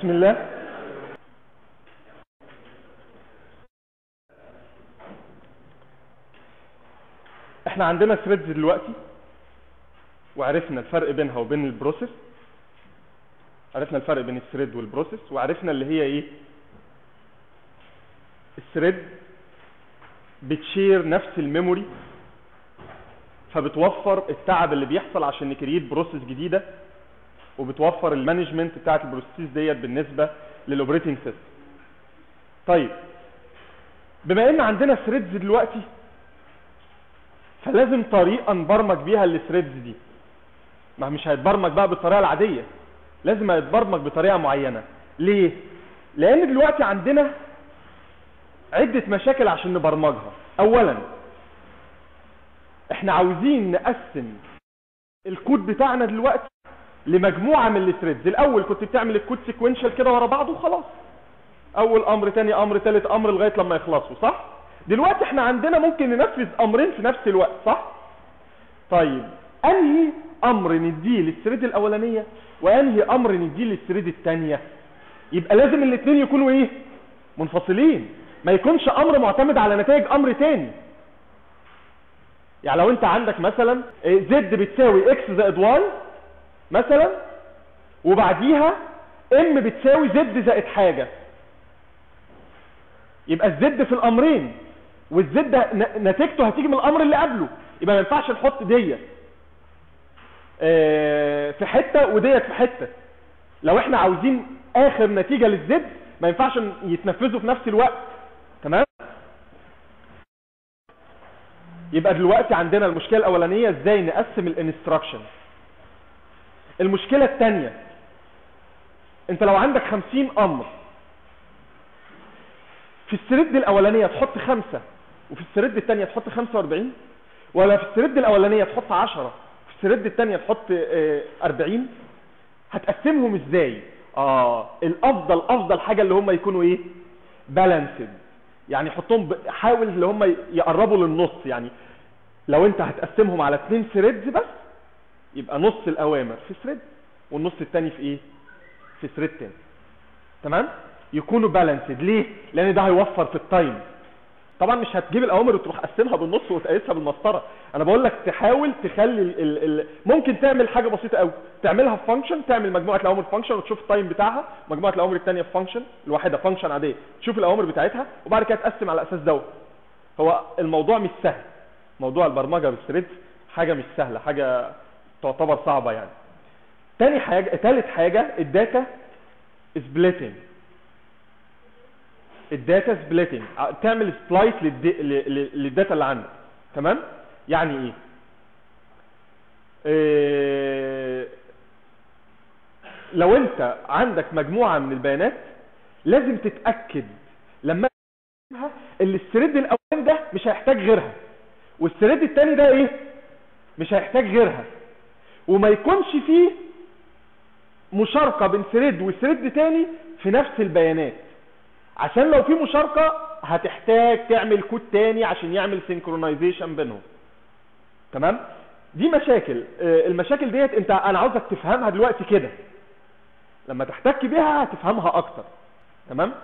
بسم الله احنا عندنا ثريدز دلوقتي وعرفنا الفرق بينها وبين البروسيس عرفنا الفرق بين الثريد والبروسيس وعرفنا اللي هي ايه الثريد بتشير نفس الميموري فبتوفر التعب اللي بيحصل عشان نكريت بروسيس جديده وبتوفر المانجمنت بتاعت البروسيس ديت بالنسبه للاوبريتنج سيستم طيب بما ان عندنا ثريدز دلوقتي فلازم طريقه نبرمج بيها الثريدز دي ما مش هيتبرمج بقى بالطريقه العاديه لازم هيتبرمج بطريقه معينه ليه لان دلوقتي عندنا عده مشاكل عشان نبرمجها اولا احنا عاوزين نقسم الكود بتاعنا دلوقتي لمجموعه من الثريدز الاول كنت بتعمل الكود سيكوينشال كده ورا بعضه وخلاص اول امر تاني امر تالت امر لغايه لما يخلصوا صح دلوقتي احنا عندنا ممكن ننفذ امرين في نفس الوقت صح طيب انهي امر نديه للثريد الاولانيه وانهي امر نديه للثريد الثانيه يبقى لازم الاثنين يكونوا ايه منفصلين ما يكونش امر معتمد على نتائج امر تاني يعني لو انت عندك مثلا زد بتساوي اكس زائد واي مثلا وبعديها ام بتساوي زد زائد حاجه يبقى الزد في الامرين والزد نتيجته هتيجي من الامر اللي قبله يبقى ما ينفعش نحط ديت في حته وديت في حته لو احنا عاوزين اخر نتيجه للزد ما ينفعش يتنفذوا في نفس الوقت تمام يبقى دلوقتي عندنا المشكله الاولانيه ازاي نقسم الانستراكشن المشكله الثانيه انت لو عندك 50 امر في الثريد الاولانيه تحط خمسة وفي الثريد الثانيه تحط 45 ولا في الثريد الاولانيه تحط 10 في الثريد الثانيه تحط 40 هتقسمهم ازاي اه الافضل افضل حاجه اللي هم يكونوا ايه بالانسد يعني حطهم ب... حاول اللي هم يقربوا للنص يعني لو انت هتقسمهم على اثنين ثريدز بس يبقى نص الاوامر في ثريد والنص الثاني في ايه في ثريد تاني تمام يكونوا بالانسد ليه لان ده هيوفر في التايم طبعا مش هتجيب الاوامر وتروح قسمها بالنص وتقيسها بالمسطره انا بقول لك تحاول تخلي ال ال ال ممكن تعمل حاجه بسيطه قوي تعملها في فانكشن تعمل مجموعه الاوامر فانكشن وتشوف التايم بتاعها مجموعه الاوامر الثانيه في فانكشن الواحده فانكشن عاديه تشوف الاوامر بتاعتها وبعد كده تقسم على اساس دوت هو الموضوع مش سهل موضوع البرمجه بالثريدز حاجه مش سهله حاجه تعتبر صعبه يعني تاني حاجه ثالث حاجه الداتا سبليتنج الداتا سبليتنج تعمل سبلايس للداتا اللي عندك تمام يعني ايه, إيه لو انت عندك مجموعه من البيانات لازم تتاكد لما اللي الثريد الاولاني ده مش هيحتاج غيرها والثريد الثاني ده ايه مش هيحتاج غيرها وما يكونش فيه مشاركه بين ثريد وثريد تاني في نفس البيانات عشان لو في مشاركة هتحتاج تعمل كود تاني عشان يعمل سينكرونايزيشن بينهم تمام دي مشاكل المشاكل ديت انت انا عاوزك تفهمها دلوقتي كده لما تحتك بيها هتفهمها اكتر تمام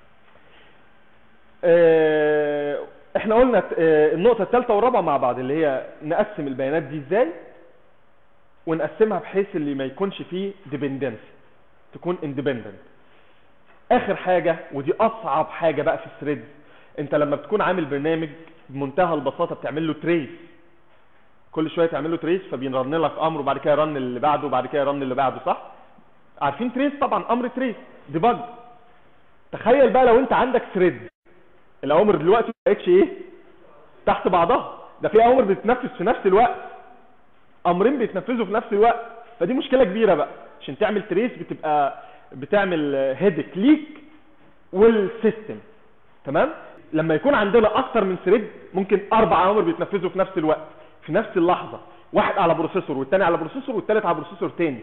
اه احنا قلنا النقطة الثالثة والرابعة مع بعض اللي هي نقسم البيانات دي ازاي ونقسمها بحيث اللي ما يكونش فيه ديبندنسي تكون اندبندنت اخر حاجة ودي اصعب حاجة بقى في الثريد انت لما بتكون عامل برنامج بمنتهى البساطة بتعمل له تريس كل شوية تعمل له تريس فبيرن لك امر وبعد كده يرن اللي بعده وبعد كده يرن اللي بعده صح عارفين تريس طبعا امر تريس ديباج تخيل بقى لو انت عندك ثريد الاوامر دلوقتي ما بقتش ايه تحت بعضها ده في اوامر بتتنفذ في نفس الوقت امرين بيتنفذوا في نفس الوقت فدي مشكلة كبيرة بقى عشان تعمل تريس بتبقى بتعمل هيدك ليك والسيستم تمام لما يكون عندنا اكتر من ثريد ممكن اربع اوامر بيتنفذوا في نفس الوقت في نفس اللحظه واحد على بروسيسور والتاني على بروسيسور والتالت على بروسيسور تاني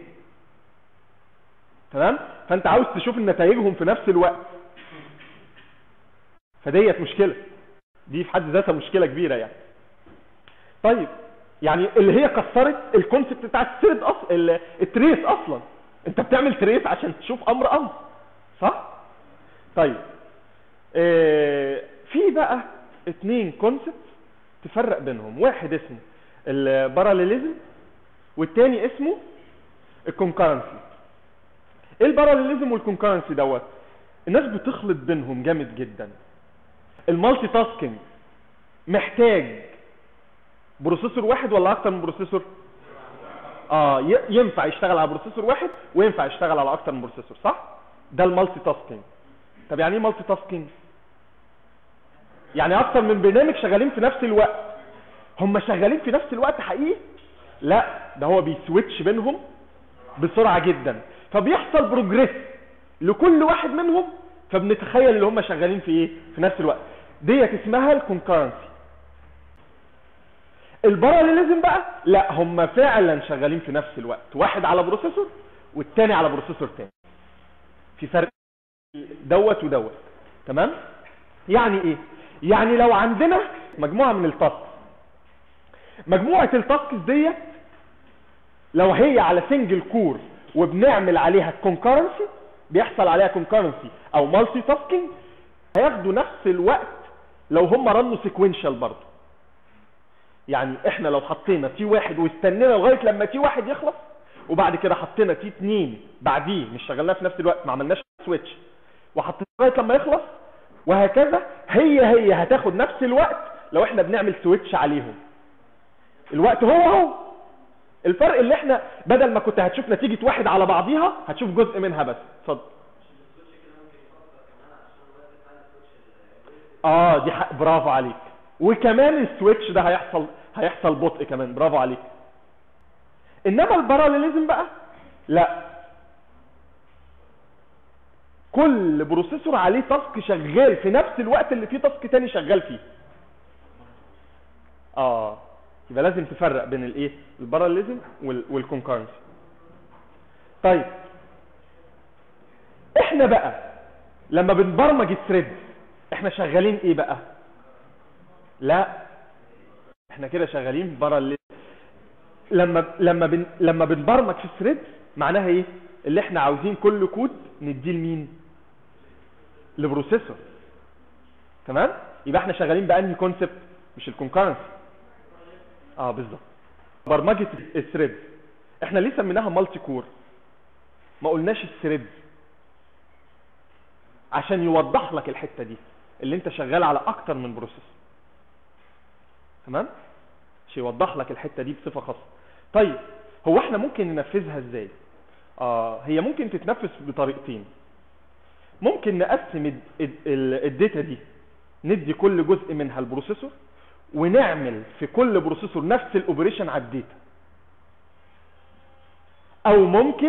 تمام فانت عاوز تشوف نتائجهم في نفس الوقت فديت مشكله دي في حد ذاتها مشكله كبيره يعني طيب يعني اللي هي كسرت الكونسيبت بتاع الثريد اصلا التريس اصلا انت بتعمل تريس عشان تشوف امر امر صح طيب آه في بقى اتنين كونسبت تفرق بينهم واحد اسمه الباراليليزم والتاني اسمه الكونكرنسي ايه الباراليليزم والكونكرنسي دوت الناس بتخلط بينهم جامد جدا المالتي تاسكينج محتاج بروسيسور واحد ولا اكتر من بروسيسور اه ي- ينفع يشتغل على بروسيسور واحد وينفع يشتغل على اكتر من بروسيسور صح ده المالتي تاسكينج طب يعني ايه مالتي تاسكينج يعني اكتر من برنامج شغالين في نفس الوقت هم شغالين في نفس الوقت حقيقي لا ده هو بيسويتش بينهم بسرعه جدا فبيحصل بروجريس لكل واحد منهم فبنتخيل ان هم شغالين في ايه في نفس الوقت ديت اسمها الكونكرنسي الباراليليزم بقى لا هم فعلا شغالين في نفس الوقت واحد على بروسيسور والتاني على بروسيسور تاني في فرق دوت ودوت تمام يعني ايه يعني لو عندنا مجموعه من التاسك مجموعه التاسكس ديت لو هي على سنجل كور وبنعمل عليها كونكرنسي بيحصل عليها كونكرنسي او مالتي تاسكينج هياخدوا نفس الوقت لو هم رنوا سيكوينشال برضه يعني احنا لو حطينا تي واحد واستنينا لغايه لما تي واحد يخلص وبعد كده حطينا تي اتنين بعديه مش شغلناه في نفس الوقت ما عملناش سويتش وحطينا لغايه لما يخلص وهكذا هي هي هتاخد نفس الوقت لو احنا بنعمل سويتش عليهم الوقت هو هو الفرق اللي احنا بدل ما كنت هتشوف نتيجة واحد على بعضيها هتشوف جزء منها بس اتفضل اه دي حق برافو عليك وكمان السويتش ده هيحصل هيحصل بطء كمان برافو عليك انما الباراليليزم بقى لا كل بروسيسور عليه تاسك شغال في نفس الوقت اللي فيه تاسك تاني شغال فيه اه يبقى لازم تفرق بين الايه الباراليزم والكونكرنسي طيب احنا بقى لما بنبرمج الثريد احنا شغالين ايه بقى لا احنا كده شغالين باراليزم لما لما بن لما بنبرمج في الثريد معناها ايه اللي احنا عاوزين كل كود نديه لمين لبروسيسور تمام يبقى احنا شغالين بانهي كونسبت مش الكونكرنسي اه بالظبط برمجه الثريد احنا ليه سميناها مالتي كور ما قلناش الثريد عشان يوضح لك الحته دي اللي انت شغال على اكتر من بروسيس تمام عشان يوضح لك الحته دي بصفه خاصه طيب هو احنا ممكن ننفذها ازاي اه هي ممكن تتنفذ بطريقتين ممكن نقسم الد- الد- ال- الداتا دي ندي كل جزء منها البروسيسور ونعمل في كل بروسيسور نفس الاوبريشن على الداتا او ممكن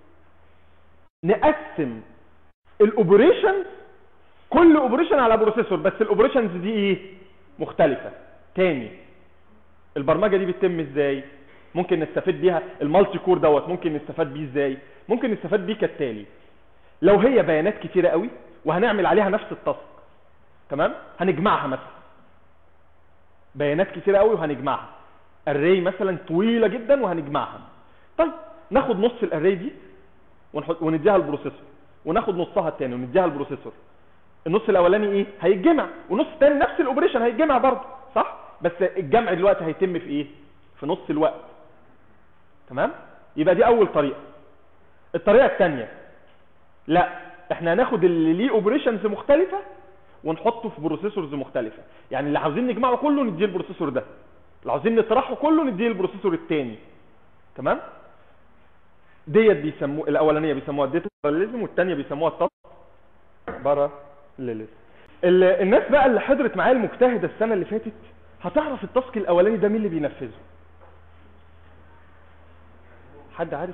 نقسم الاوبريشن كل اوبريشن على بروسيسور بس الاوبريشنز دي ايه مختلفه تاني البرمجه دي بتتم ازاي ممكن نستفيد بيها المالتي كور دوت ممكن نستفاد بيه ازاي ممكن نستفاد بيه كالتالي لو هي بيانات كتيره قوي وهنعمل عليها نفس التاسك تمام هنجمعها مثلا بيانات كتيره قوي وهنجمعها اري مثلا طويله جدا وهنجمعها طيب ناخد نص الاري دي ونحط ونديها البروسيسور وناخد نصها التاني ونديها البروسيسور النص الاولاني ايه هيتجمع والنص التاني نفس الاوبريشن هيتجمع برضه صح بس الجمع دلوقتي هيتم في ايه في نص الوقت تمام يبقى دي اول طريقه الطريقه الثانيه لا احنا هناخد اللي ليه اوبريشنز مختلفه ونحطه في بروسيسورز مختلفه يعني اللي عاوزين نجمعه كله نديه البروسيسور ده اللي عاوزين نطرحه كله نديه البروسيسور الثاني تمام ديت بيسموه الاولانيه بيسموها الداتا باراليزم والثانيه بيسموها التاسك باراليزم ال- الناس بقى اللي حضرت معايا المجتهده السنه اللي فاتت هتعرف التاسك الاولاني ده مين اللي بينفذه حد عارف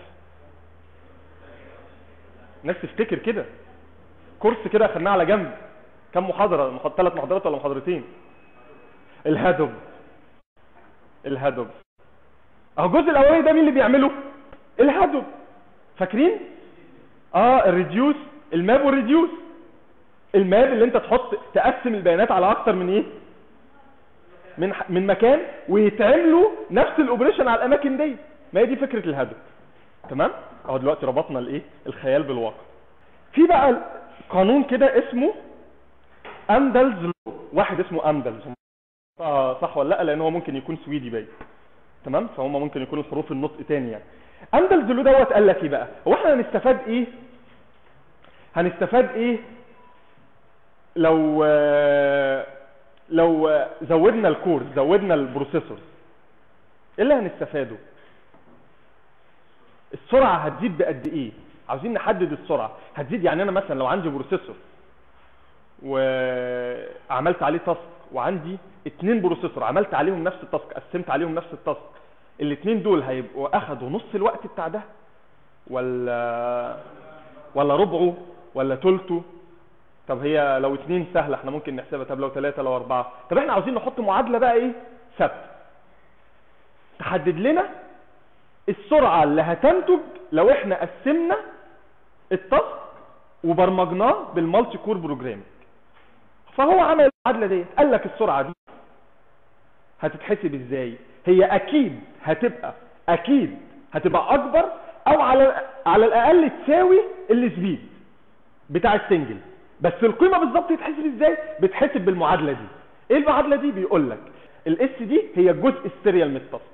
ناس تفتكر كده كورس كده خدناه على جنب كم محاضره محاض... ثلاث محاضرات ولا محاضرتين الهدب الهدب اهو الجزء الاولاني ده مين اللي بيعمله الهدب فاكرين اه الريديوس الماب والريديوس الماب اللي انت تحط تقسم البيانات على اكتر من ايه من ح- من مكان ويتعملوا نفس الاوبريشن على الاماكن دي ما هي دي فكره الهدف تمام اهو دلوقتي ربطنا الايه الخيال بالواقع في بقى قانون كده اسمه اندلز لو واحد اسمه اندلز آه صح ولا لا لان هو ممكن يكون سويدي باين تمام فهم ممكن يكون الحروف النطق تاني يعني اندلز لو دوت قال لك ايه بقى هو احنا هنستفاد ايه هنستفاد ايه لو آه، لو آه، زودنا الكور زودنا البروسيسور ايه اللي هنستفاده السرعه هتزيد بقد ايه عاوزين نحدد السرعه هتزيد يعني انا مثلا لو عندي بروسيسور وعملت عليه تاسك وعندي اتنين بروسيسور عملت عليهم نفس التاسك قسمت عليهم نفس التاسك الاتنين دول هيبقوا اخدوا نص الوقت بتاع ده ولا ولا ربعه ولا تلته طب هي لو اتنين سهله احنا ممكن نحسبها طب لو ثلاثه لو اربعه طب احنا عاوزين نحط معادله بقى ايه ثابته تحدد لنا السرعه اللي هتنتج لو احنا قسمنا التاسك وبرمجناه بالمالتي كور بروجرام فهو عمل المعادله ديت قال لك السرعه دي هتتحسب ازاي هي اكيد هتبقى اكيد هتبقى اكبر او على على الاقل تساوي السبيد بتاع السنجل بس القيمه بالظبط يتحسب ازاي بتحسب بالمعادله دي ايه المعادله دي بيقول لك الاس دي هي الجزء السيريال من التاسك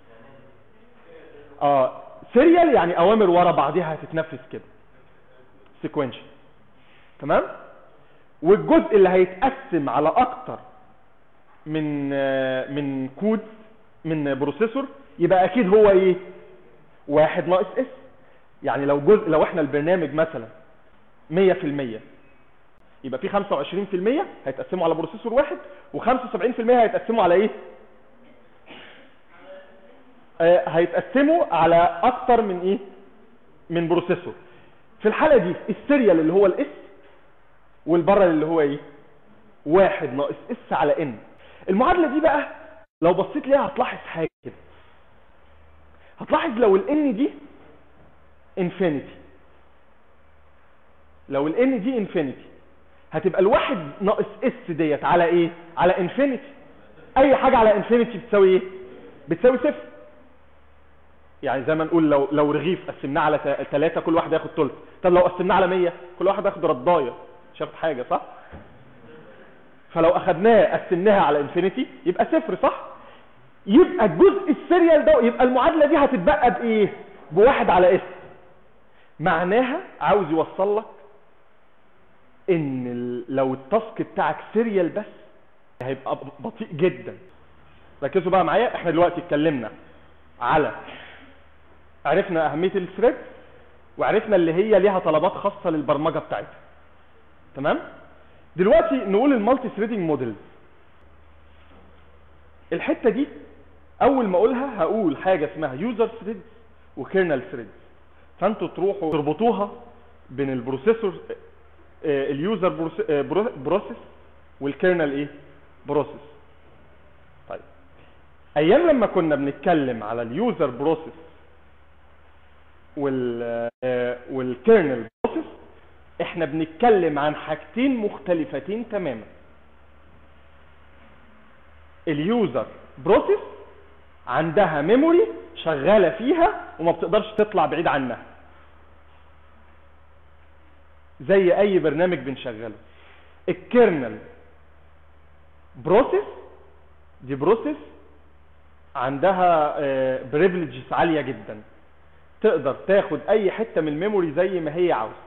اه سيريال يعني اوامر ورا بعضها هتتنفذ كده سيكوينشال تمام والجزء اللي هيتقسم على اكتر من آه، من كود من بروسيسور يبقى اكيد هو ايه واحد ناقص اس يعني لو جزء لو احنا البرنامج مثلا 100% يبقى في 25% هيتقسموا على بروسيسور واحد و75% هيتقسموا على ايه آه، هيتقسموا على اكتر من ايه من بروسيسور في الحالة دي السيريال اللي هو الاس والبرل اللي هو ايه واحد ناقص اس على ان المعادلة دي بقى لو بصيت ليها هتلاحظ حاجة كده هتلاحظ لو الان دي انفينيتي لو الان دي انفينيتي هتبقى الواحد ناقص اس ديت على ايه على انفينيتي اي حاجة على انفينيتي بتساوي ايه بتساوي صفر يعني زي ما نقول لو لو رغيف قسمناه على ثلاثة كل واحد ياخد ثلث طب لو قسمناه على 100 كل واحد ياخد ردايه مش هياخد حاجه صح فلو اخدناه قسمناها على انفينيتي يبقى صفر صح يبقى الجزء السيريال ده يبقى المعادله دي هتتبقى بايه بواحد على اس معناها عاوز يوصل لك ان ال- لو التاسك بتاعك سيريال بس هيبقى بطيء جدا ركزوا بقى معايا احنا دلوقتي اتكلمنا على عرفنا اهميه الثريد وعرفنا اللي هي ليها طلبات خاصه للبرمجه بتاعتها تمام دلوقتي نقول المالتي ثريدنج موديل الحته دي اول ما اقولها هقول حاجه اسمها يوزر ثريد وكيرنل ثريد فانتوا تروحوا تربطوها بين البروسيسور آه، اليوزر بروس- آه، برو- بروسيس والكيرنل ايه بروسيس طيب ايام لما كنا بنتكلم على اليوزر بروسيس وال آه، والكيرنل بروسيس احنا بنتكلم عن حاجتين مختلفتين تماما اليوزر بروسيس عندها ميموري شغالة فيها وما بتقدرش تطلع بعيد عنها زي اي برنامج بنشغله الكيرنل بروسيس دي بروسيس عندها بريفليجز عالية جدا تقدر تاخد اي حتة من الميموري زي ما هي عاوزة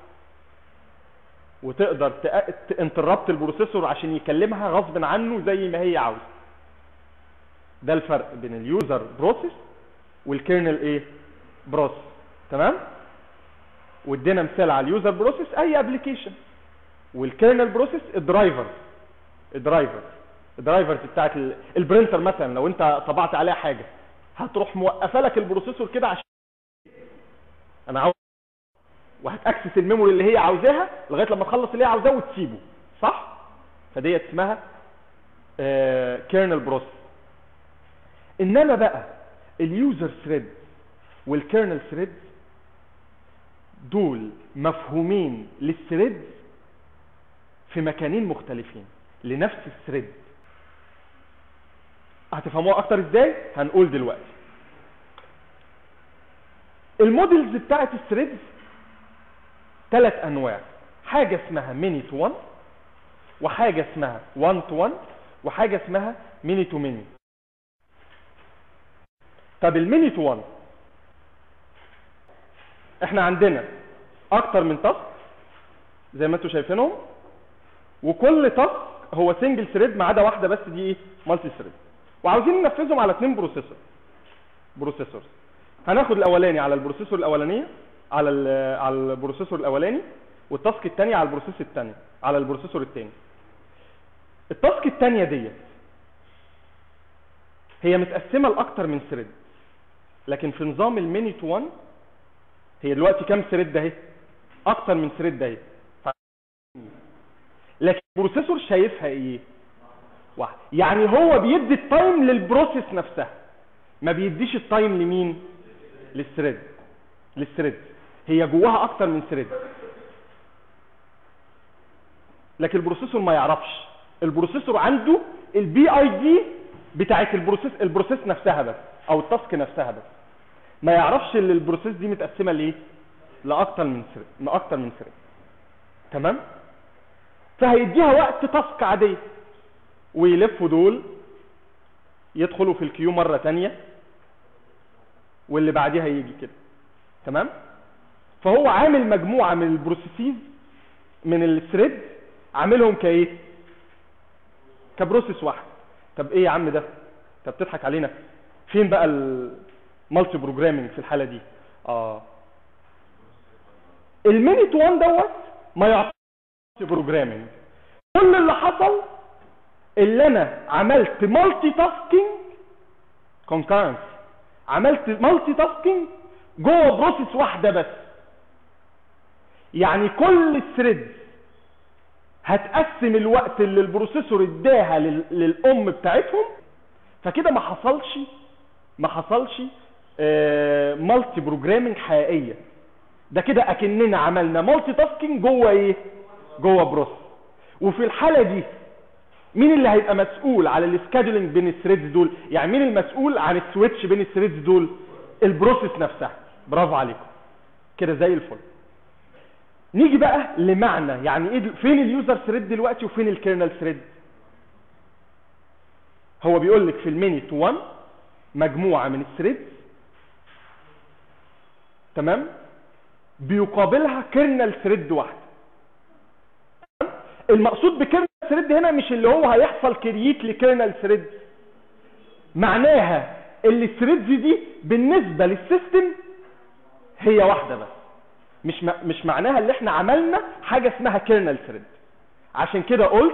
وتقدر تنتربت البروسيسور عشان يكلمها غصب عنه زي ما هي عاوزة ده الفرق بين اليوزر بروسيس والكيرنل ايه بروسيس تمام وادينا مثال على اليوزر بروسيس اي ابلكيشن والكيرنل بروسيس الدرايفر الدرايفر الدرايفرز بتاعت ال- البرينتر مثلا لو انت طبعت عليها حاجه هتروح موقفه لك البروسيسور كده عشان انا عاوز وهتاكسس الميموري اللي هي عاوزاها لغايه لما تخلص اللي هي عاوزاه وتسيبه صح فديت اسمها كيرنل بروسيس انما بقى اليوزر ثريد والكيرنل ثريد دول مفهومين للثريد في مكانين مختلفين لنفس الثريد هتفهموها اكتر ازاي هنقول دلوقتي المودلز بتاعت الثريدز ثلاث انواع حاجه اسمها ميني تو 1 وحاجه اسمها 1 تو 1 وحاجه اسمها ميني تو ميني طب الميني تو 1 احنا عندنا اكتر من تاسك زي ما انتم شايفينهم وكل تاسك هو سنجل ثريد ما عدا واحده بس دي ايه مالتي ثريد وعاوزين ننفذهم على اثنين بروسيسور بروسيسورز هناخد الاولاني على البروسيسور الاولانيه على ال- على البروسيسور الاولاني والتاسك الثاني على البروسيسور الثاني على البروسيسور الثاني التاسك الثانيه ديت هي متقسمه لاكتر من ثريد لكن في نظام الميني تو 1 هي دلوقتي كام ثريد ده اهي اكتر من ثريد ده اهي لكن البروسيسور شايفها ايه واحد يعني هو بيدي التايم للبروسيس نفسها ما بيديش التايم لمين للثريد للثريد هي جواها اكتر من ثريد لكن البروسيسور ما يعرفش البروسيسور عنده البي اي دي بتاعت البروسيس البروسيس نفسها بس او التاسك نفسها بس ما يعرفش ان البروسيس دي متقسمه لايه لاكتر من ثريد لاكتر من ثريد تمام فهيديها وقت تاسك عاديه ويلفوا دول يدخلوا في الكيو مره تانية واللي بعديها يجي كده تمام فهو عامل مجموعه من البروسيسز من الثريد عاملهم كايه كبروسيس واحد طب ايه يا عم ده طب بتضحك علينا فين بقى المالتي بروجرامينج في الحاله دي اه المينيت 1 دوت ما يعتبرش بروجرامينج كل اللي حصل اللي انا عملت مالتي تاسكينج كونكرنس عملت مالتي تاسكينج جوه بروسيس واحده بس يعني كل الثريدز هتقسم الوقت اللي البروسيسور اداها لل- للام بتاعتهم فكده ما حصلش ما حصلش مالتي بروجرامينج حقيقيه ده كده اكننا عملنا مالتي تاسكينج جوه ايه جوه بروسيس وفي الحاله دي مين اللي هيبقى مسؤول على السكادولينج بين الثريدز دول يعني مين المسؤول عن السويتش بين الثريدز دول البروسيس نفسها برافو عليكم كده زي الفل نيجي بقى لمعنى يعني ايه فين اليوزر ثريد دلوقتي وفين الكيرنل ثريد هو بيقول لك في المينيت 1 مجموعه من الثريدز تمام بيقابلها كيرنل ثريد واحده المقصود بكيرنل ثريد هنا مش اللي هو هيحصل كرييت لكيرنل ثريد معناها اللي الثريدز دي بالنسبه للسيستم هي واحده بس مش م- مش معناها اللي احنا عملنا حاجه اسمها كيرنل ثريد عشان كده قلت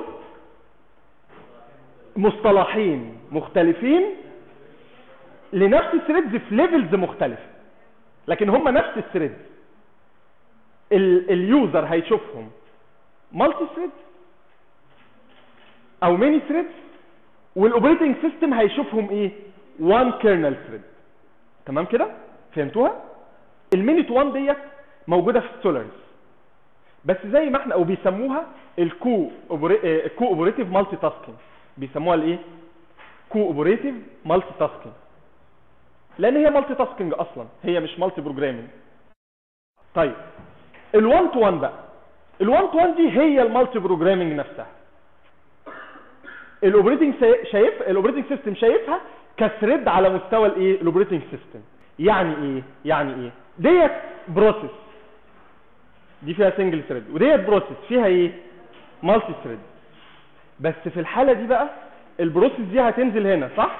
مصطلحين مختلفين لنفس الثريدز في ليفلز مختلفه لكن هم نفس الثريدز ال- اليوزر هيشوفهم مالتي ثريد او ميني ثريد والاوبريتنج سيستم هيشوفهم ايه وان كيرنل ثريد تمام كده فهمتوها المينيت 1 ديت موجوده في السولارز بس زي ما احنا او بيسموها الكو الكو اوبريتيف مالتي تاسكينج بيسموها الايه كو اوبريتيف مالتي تاسكينج لان هي مالتي تاسكينج اصلا هي مش مالتي بروجرامينج طيب ال1 تو 1 بقى ال1 تو 1 دي هي المالتي بروجرامينج نفسها الاوبريتنج شايف الاوبريتنج سيستم شايفها كثريد على مستوى الايه الاوبريتنج سيستم يعني ايه يعني ايه ديت بروسيس دي فيها سنجل ثريد وديت بروسيس فيها ايه مالتي ثريد بس في الحاله دي بقى البروسيس دي هتنزل هنا صح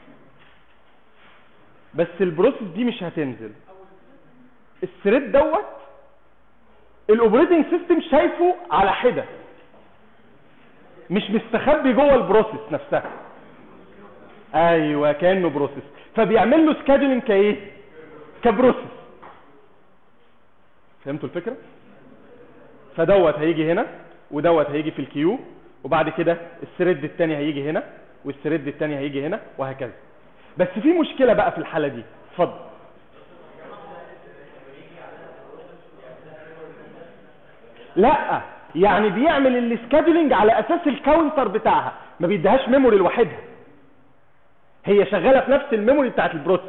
بس البروسيس دي مش هتنزل الثريد دوت الاوبريتنج سيستم شايفه على حده مش مستخبي جوه البروسيس نفسها ايوه كانه بروسيس فبيعمل له سكادولينج كايه كبروسيس فهمتوا الفكره فدوت هيجي هنا ودوت هيجي في الكيو وبعد كده الثريد الثاني هيجي هنا والثريد الثاني هيجي هنا وهكذا بس في مشكله بقى في الحاله دي اتفضل لا يعني بيعمل السكادولينج على اساس الكاونتر بتاعها ما بيديهاش ميموري لوحدها هي شغاله في نفس الميموري بتاعت البروسيس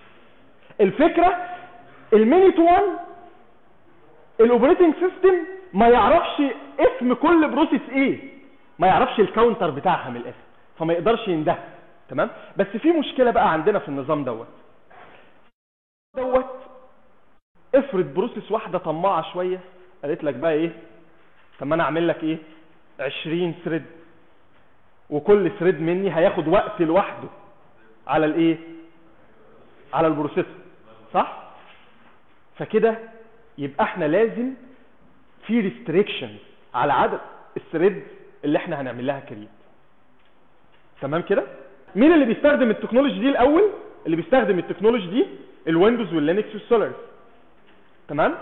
الفكره المينيت 1 الاوبريتنج سيستم ما يعرفش اسم كل بروسيس ايه ما يعرفش الكاونتر بتاعها من الاسم فما يقدرش ينده تمام بس في مشكله بقى عندنا في النظام دوت دوت افرض بروسيس واحده طماعه شويه قالت لك بقى ايه طب ما انا اعمل لك ايه 20 ثريد وكل ثريد مني هياخد وقت لوحده على الايه على البروسيسور صح فكده يبقى احنا لازم في ريستريكشن على عدد الثريد اللي احنا هنعمل لها كريت تمام كده مين اللي بيستخدم التكنولوجي دي الاول اللي بيستخدم التكنولوجي دي الويندوز واللينكس والسولارز تمام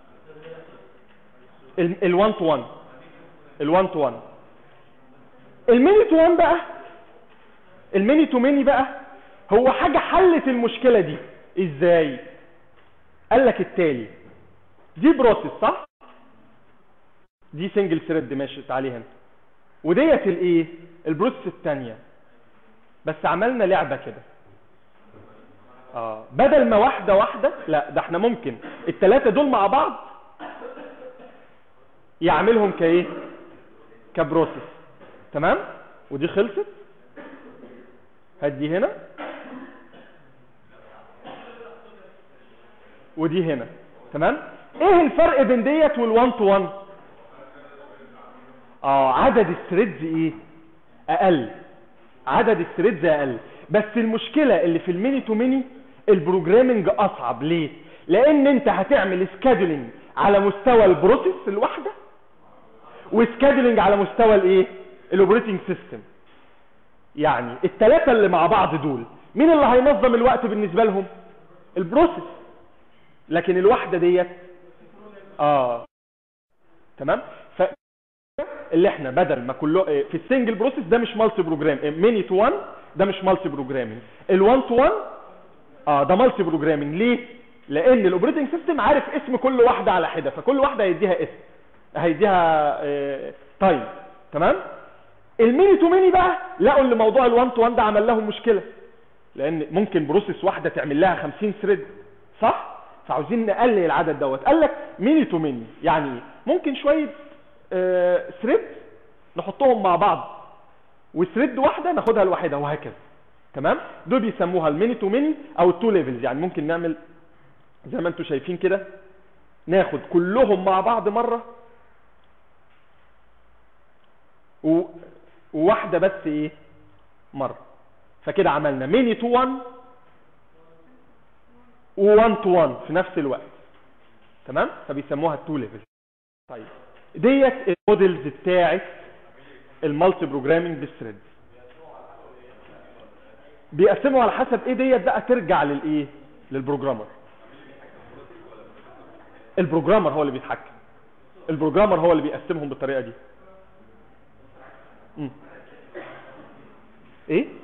ال1 تو 1 ال1 تو 1 الميني تو 1 بقى الميني تو ميني بقى هو حاجه حلت المشكله دي ازاي قال لك التالي دي بروسيس صح دي سنجل ثريد ماشي تعالي هنا وديت الايه البروسيس الثانيه بس عملنا لعبه كده اه بدل ما واحده واحده لا ده احنا ممكن الثلاثه دول مع بعض يعملهم كايه كبروسيس تمام ودي خلصت هدي هنا ودي هنا تمام ايه الفرق بين ديت وال1 تو 1 اه عدد الثريدز ايه اقل عدد الثريدز اقل بس المشكله اللي في الميني تو ميني البروجرامنج اصعب ليه لان انت هتعمل سكادولينج على مستوى البروسيس الواحده وسكادولينج على مستوى الايه الاوبريتنج سيستم يعني الثلاثه اللي مع بعض دول مين اللي هينظم الوقت بالنسبه لهم البروسيس لكن الواحده ديت اه تمام ف اللي احنا بدل ما كله في السنجل بروسيس ده مش مالتي بروجرام ميني تو 1 ده مش مالتي بروجرامينج ال1 تو 1 اه ده مالتي بروجرامينج ليه لان الاوبريتنج سيستم عارف اسم كل واحده على حده فكل واحده هيديها اسم هيديها آه تايم تمام الميني تو ميني بقى لقوا ان موضوع ال1 تو 1 ده عمل لهم مشكله لان ممكن بروسيس واحده تعمل لها 50 ثريد صح فعاوزين نقلل العدد دوت قال لك ميني تو ميني يعني ايه ممكن شويه آه ثريد نحطهم مع بعض وثريد واحده ناخدها لوحدها وهكذا تمام دول بيسموها الميني تو ميني او التو ليفلز يعني ممكن نعمل زي ما انتم شايفين كده ناخد كلهم مع بعض مره و... وواحده بس ايه مره فكده عملنا ميني تو 1 و1 تو 1 في نفس الوقت تمام فبيسموها التو ليفل طيب ديت المودلز بتاعت المالتي بروجرامينج بالثريد بيقسموا على حسب ايه ديت بقى ترجع للايه للبروجرامر البروجرامر هو اللي بيتحكم البروجرامر هو اللي بيقسمهم بالطريقه دي مم. ايه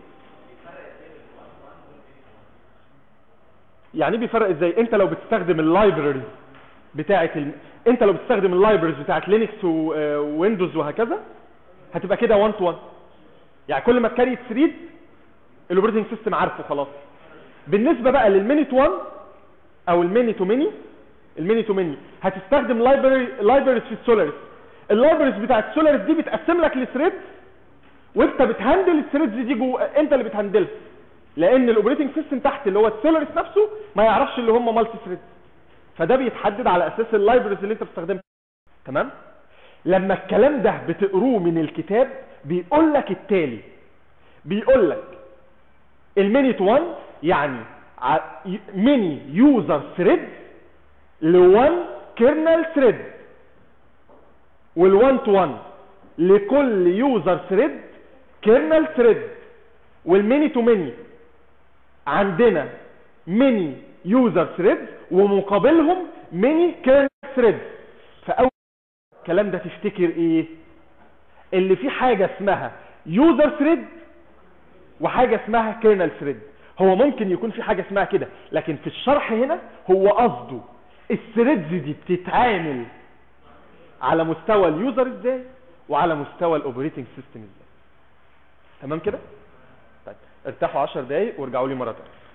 يعني بيفرق ازاي انت لو بتستخدم اللايبرز بتاعه ال... انت لو بتستخدم اللايبرز بتاعه لينكس وويندوز وهكذا هتبقى كده 1 تو 1 يعني كل ما تكريت ثريد الاوبريتنج سيستم عارفه خلاص بالنسبه بقى للميني تو 1 او الميني تو ميني الميني تو ميني هتستخدم لايبرري لايبرز في السولارز اللايبرز بتاعه السولارز دي بتقسم لك لثريد وانت بتهندل الثريدز دي جوه انت اللي بتهندلها لان الاوبريتنج سيستم تحت اللي هو السولارز نفسه ما يعرفش اللي هم مالتي ثريد فده بيتحدد على اساس اللايبرز اللي انت بتستخدمها تمام لما الكلام ده بتقروه من الكتاب بيقول لك التالي بيقول لك المينيت 1 يعني ميني يوزر ثريد ل1 كيرنل ثريد وال1 تو 1 لكل يوزر ثريد كيرنل ثريد والميني تو ميني عندنا ميني يوزر ثريد ومقابلهم ميني كيرنل ثريد فاول الكلام ده تفتكر ايه اللي في حاجه اسمها يوزر ثريد وحاجه اسمها كيرنل ثريد هو ممكن يكون في حاجه اسمها كده لكن في الشرح هنا هو قصده الثريدز دي بتتعامل على مستوى اليوزر ازاي وعلى مستوى الاوبريتنج سيستم ازاي تمام كده طيب ارتاحوا 10 دقايق وارجعوا لي مره ثانيه